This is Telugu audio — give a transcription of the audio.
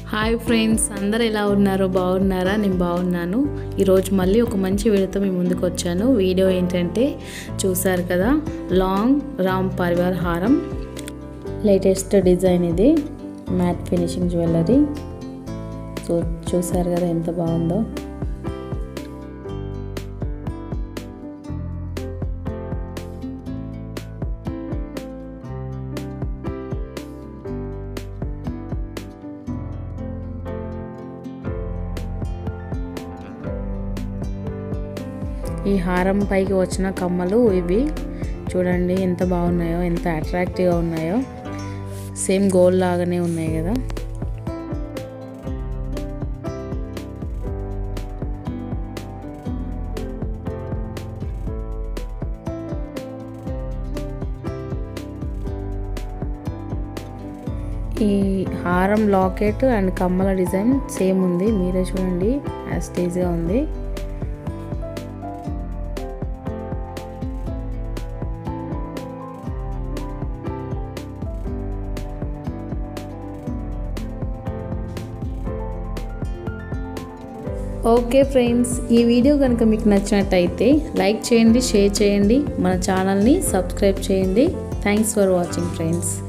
హాయ్ ఫ్రెండ్స్ అందరు ఎలా ఉన్నారు బాగున్నారా నేను బాగున్నాను ఈరోజు మళ్ళీ ఒక మంచి వీడియోతో మీ ముందుకు వచ్చాను వీడియో ఏంటంటే చూసారు కదా లాంగ్ రామ్ పరివార్ హారం లేటెస్ట్ డిజైన్ ఇది మ్యాట్ ఫినిషింగ్ జ్యువెలరీ సో చూసారు కదా ఎంత బాగుందో ఈ హారం పైకి వచ్చిన కమ్మలు ఇవి చూడండి ఎంత బాగున్నాయో ఎంత అట్రాక్టివ్గా ఉన్నాయో సేమ్ గోల్డ్ లాగానే ఉన్నాయి కదా ఈ హారం లాకెట్ అండ్ కమ్మల డిజైన్ సేమ్ ఉంది మీరే చూడండి యాస్టేజ్గా ఉంది ఓకే ఫ్రెండ్స్ ఈ వీడియో కనుక మీకు నచ్చినట్టయితే లైక్ చేయండి షేర్ చేయండి మన ఛానల్ని సబ్స్క్రైబ్ చేయండి థ్యాంక్స్ ఫర్ వాచింగ్ ఫ్రెండ్స్